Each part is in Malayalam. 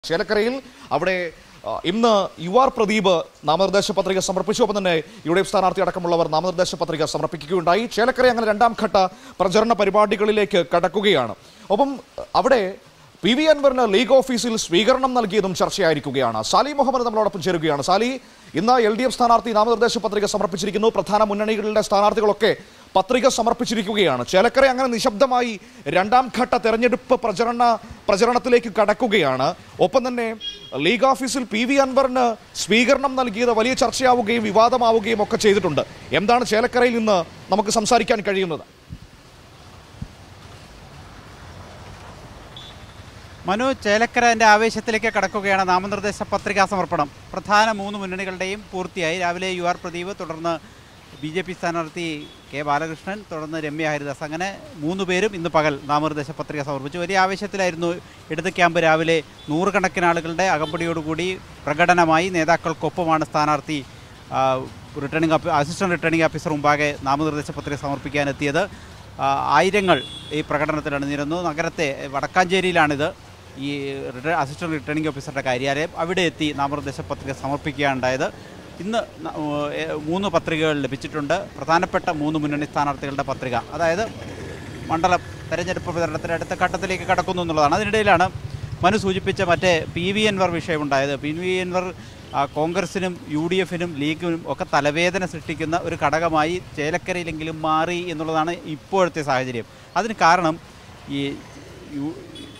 ചേലക്കരയിൽ അവിടെ ആ, ഇന്ന് യു ആർ പ്രദീപ് നാമനിർദ്ദേശ പത്രിക സമർപ്പിച്ചു ഒപ്പം തന്നെ യു ഡി എഫ് സ്ഥാനാർത്ഥി അടക്കമുള്ളവർ നാമനിർദ്ദേശ പത്രിക സമർപ്പിക്കുകയുണ്ടായി ചേലക്കര അങ്ങനെ രണ്ടാം ഘട്ട പ്രചരണ പരിപാടികളിലേക്ക് കടക്കുകയാണ് ഒപ്പം അവിടെ പി വി അൻവറിന് ലീഗ് ഓഫീസിൽ സ്വീകരണം നൽകിയതും ചർച്ചയായിരിക്കുകയാണ് സാലി മുഹമ്മദ് നമ്മളോടൊപ്പം ചേരുകയാണ് സാലി ഇന്ന് എൽ ഡി എഫ് സ്ഥാനാർത്ഥി നാമനിർദ്ദേശ പത്രിക സമർപ്പിച്ചിരിക്കുന്നു പ്രധാന മുന്നണികളുടെ സ്ഥാനാർത്ഥികളൊക്കെ പത്രിക സമർപ്പിച്ചിരിക്കുകയാണ് ചേലക്കര അങ്ങനെ നിശബ്ദമായി രണ്ടാം ഘട്ട തെരഞ്ഞെടുപ്പ് പ്രചരണ പ്രചരണത്തിലേക്ക് കടക്കുകയാണ് ഒപ്പം തന്നെ ലീഗ് ഓഫീസിൽ പി വി അൻവറിന് സ്വീകരണം നൽകിയത് വലിയ ചർച്ചയാവുകയും വിവാദമാവുകയും ഒക്കെ ചെയ്തിട്ടുണ്ട് എന്താണ് ചേലക്കരയിൽ നിന്ന് നമുക്ക് സംസാരിക്കാൻ കഴിയുന്നത് മനു ചേലക്കരൻ്റെ ആവേശത്തിലേക്ക് കടക്കുകയാണ് നാമനിർദ്ദേശ പത്രികാ സമർപ്പണം പ്രധാന മൂന്ന് മുന്നണികളുടെയും പൂർത്തിയായി രാവിലെ യു ആർ പ്രദീപ് തുടർന്ന് ബി ജെ പി സ്ഥാനാർത്ഥി കെ ബാലകൃഷ്ണൻ തുടർന്ന് രമ്യ ഹരിദാസ് അങ്ങനെ മൂന്ന് പേരും ഇന്ന് പകൽ നാമനിർദ്ദേശ പത്രിക സമർപ്പിച്ചു വലിയ ആവേശത്തിലായിരുന്നു ഇടത് ക്യാമ്പ് രാവിലെ നൂറുകണക്കിന് ആളുകളുടെ അകമ്പടിയോടുകൂടി പ്രകടനമായി നേതാക്കൾക്കൊപ്പമാണ് സ്ഥാനാർത്ഥി ആ, റിട്ടേണിംഗ് ഓഫീ- അസിസ്റ്റന്റ് റിട്ടേണിംഗ് ഓഫീസർ മുമ്പാകെ നാമനിർദ്ദേശ പത്രിക സമർപ്പിക്കാനെത്തിയത് ആ, ആയിരങ്ങൾ ഈ പ്രകടനത്തിൽ അണിനിരുന്നു നഗരത്തെ വടക്കാഞ്ചേരിയിലാണിത് ഈ റിട്ടേ അസിസ്റ്റന്റ് റിട്ടേണിംഗ് ഓഫീസറുടെ കാര്യാലയം അവിടെ എത്തി നാമനിർദ്ദേശ പത്രിക സമർപ്പിക്കുകയുണ്ടായത് ഇന്ന് ന- ഏ, മൂന്ന് പത്രികകൾ ലഭിച്ചിട്ടുണ്ട് പ്രധാനപ്പെട്ട മൂന്ന് മുന്നണി സ്ഥാനാർത്ഥികളുടെ പത്രിക അതായത് മണ്ഡലം തെരഞ്ഞെടുപ്പ് പ്രചരണത്തിൻ്റെ അടുത്ത ഘട്ടത്തിലേക്ക് കടക്കുന്നു എന്നുള്ളതാണ് അതിനിടയിലാണ് മനു സൂചിപ്പിച്ച മറ്റേ പി വി എൻവർ വിഷയമുണ്ടായത് പി വി എൻവർ ആ, കോൺഗ്രസിനും യു ഡി എഫിനും ലീഗിനും ഒക്കെ തലവേദന സൃഷ്ടിക്കുന്ന ഒരു ഘടകമായി ചേലക്കരയിലെങ്കിലും മാറി എന്നുള്ളതാണ് ഇപ്പോഴത്തെ സാഹചര്യം അതിന് കാരണം ഈ യു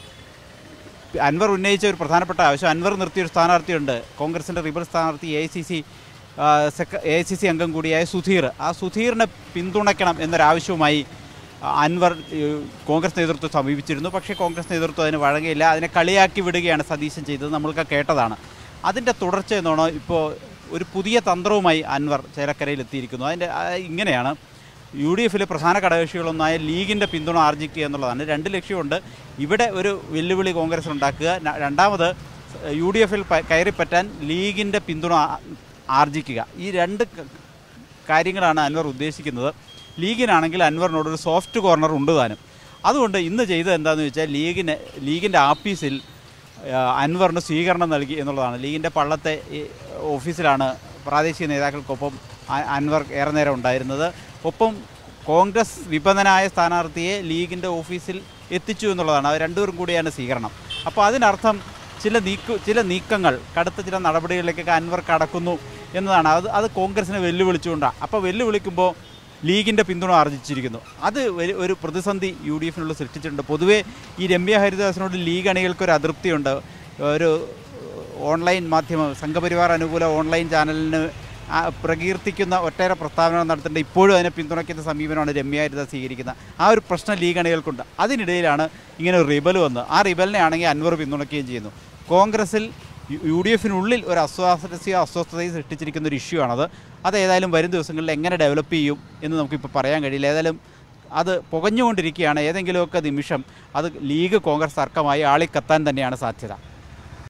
അൻവർ ഉന്നയിച്ച ഒരു പ്രധാനപ്പെട്ട ആവശ്യം അൻവർ നിർത്തിയൊരു സ്ഥാനാർത്ഥിയുണ്ട് കോൺഗ്രസിൻ്റെ റിബൽ സ്ഥാനാർത്ഥി A I C C A I C C അംഗം കൂടിയായ സുധീർ ആ സുധീറിനെ പിന്തുണയ്ക്കണം എന്നൊരാവശ്യവുമായി ആ, അൻവർ ഈ, കോൺഗ്രസ് നേതൃത്വം സമീപിച്ചിരുന്നു പക്ഷേ കോൺഗ്രസ് നേതൃത്വം അതിന് വഴങ്ങിയില്ല അതിനെ കളിയാക്കി വിടുകയാണ് സതീശൻ ചെയ്തത് നമ്മൾക്ക് കേട്ടതാണ് അതിൻ്റെ തുടർച്ച എന്നോണം ഇപ്പോൾ ഒരു പുതിയ തന്ത്രവുമായി അൻവർ ചേലക്കരയിൽ എത്തിയിരിക്കുന്നു അതിൻ്റെ ആ, ഇങ്ങനെയാണ് യു ഡി എഫിലെ പ്രധാന ഘടകകക്ഷികളൊന്നായ ലീഗിൻ്റെ പിന്തുണ ആർജിക്കുക എന്നുള്ളതാണ് രണ്ട് ലക്ഷ്യമുണ്ട് ഇവിടെ ഒരു വെല്ലുവിളി കോൺഗ്രസ് ഉണ്ടാക്കുക ന- രണ്ടാമത് യു ഡി എഫിൽ കയറിപ്പറ്റാൻ ലീഗിൻ്റെ പിന്തുണ ആ- ആർജിക്കുക ഈ രണ്ട് ക- കാര്യങ്ങളാണ് അൻവർ ഉദ്ദേശിക്കുന്നത് ലീഗിനാണെങ്കിൽ അൻവറിനോടൊരു സോഫ്റ്റ് കോർണർ ഉണ്ട് താനും അതുകൊണ്ട് ഇന്ന് ചെയ്തത് എന്താണെന്ന് വെച്ചാൽ ലീഗിന് ലീഗിൻ്റെ ആഫീസിൽ ആ, അൻവറിന് സ്വീകരണം നൽകി എന്നുള്ളതാണ് ലീഗിൻ്റെ പള്ളത്തെ ഈ ഓഫീസിലാണ് പ്രാദേശിക നേതാക്കൾക്കൊപ്പം അ- അൻവർ ഏറെ നേരം ഉണ്ടായിരുന്നത് ഒപ്പം കോൺഗ്രസ് വിപന്നനായ സ്ഥാനാർത്ഥിയെ ലീഗിൻ്റെ ഓഫീസിൽ എത്തിച്ചു എന്നുള്ളതാണ് അത് രണ്ടുപേരും കൂടിയാണ് സ്വീകരണം അപ്പോൾ അതിനർത്ഥം ചില നീക്ക ചില നീക്കങ്ങൾ കടുത്ത ചില നടപടികളിലേക്കൊക്കെ അൻവർ കടക്കുന്നു എന്നതാണ് അത് അത് കോൺഗ്രസിനെ വെല്ലുവിളിച്ചുകൊണ്ടാണ് അപ്പോൾ വെല്ലുവിളിക്കുമ്പോൾ ലീഗിൻ്റെ പിന്തുണ ആർജിച്ചിരിക്കുന്നു അത് ഒരു- ഒരു പ്രതിസന്ധി യു ഡി എഫിനുള്ള സൃഷ്ടിച്ചിട്ടുണ്ട് പൊതുവേ ഈ രമ്യ ഹരിദാസിനോട് ലീഗ് അണികൾക്ക് ഒരു അതൃപ്തിയുണ്ട് ഒരു ഓൺലൈൻ മാധ്യമം സംഘപരിവാർ അനുകൂല ഓൺലൈൻ ചാനലിന് ആ പ്രകീർത്തിക്കുന്ന ഒട്ടേറെ പ്രസ്താവനകൾ നടത്തേണ്ട ഇപ്പോഴും അതിനെ പിന്തുണയ്ക്കുന്ന സമീപനമാണ് രമ്യ ഹരിദാസ് സ്വീകരിക്കുന്നത് ആ ഒരു പ്രശ്നം ലീഗ് അണികൾക്കുണ്ട് അതിനിടയിലാണ് ഇങ്ങനെ ഒരു റിബൽ വന്ന് ആ റിബലിനെ ആണെങ്കിൽ അൻവർ പിന്തുണയ്ക്കുകയും ചെയ്യുന്നു കോൺഗ്രസിൽ യു- യു ഡി എഫിനുള്ളിൽ ഒരു അസ്വാരസ്യ അസ്വസ്ഥതയും സൃഷ്ടിച്ചിരിക്കുന്ന ഒരു ഇഷ്യൂ ആണത് അത് ഏതായാലും വരും ദിവസങ്ങളിൽ എങ്ങനെ ഡെവലപ്പ് ചെയ്യും എന്ന് നമുക്കിപ്പോൾ പറയാൻ കഴിയില്ല ഏതായാലും അത് പുകഞ്ഞുകൊണ്ടിരിക്കുകയാണ് ഏതെങ്കിലുമൊക്കെ നിമിഷം അത് ലീഗ് കോൺഗ്രസ് തർക്കമായി ആളിക്കത്താൻ തന്നെയാണ് സാധ്യത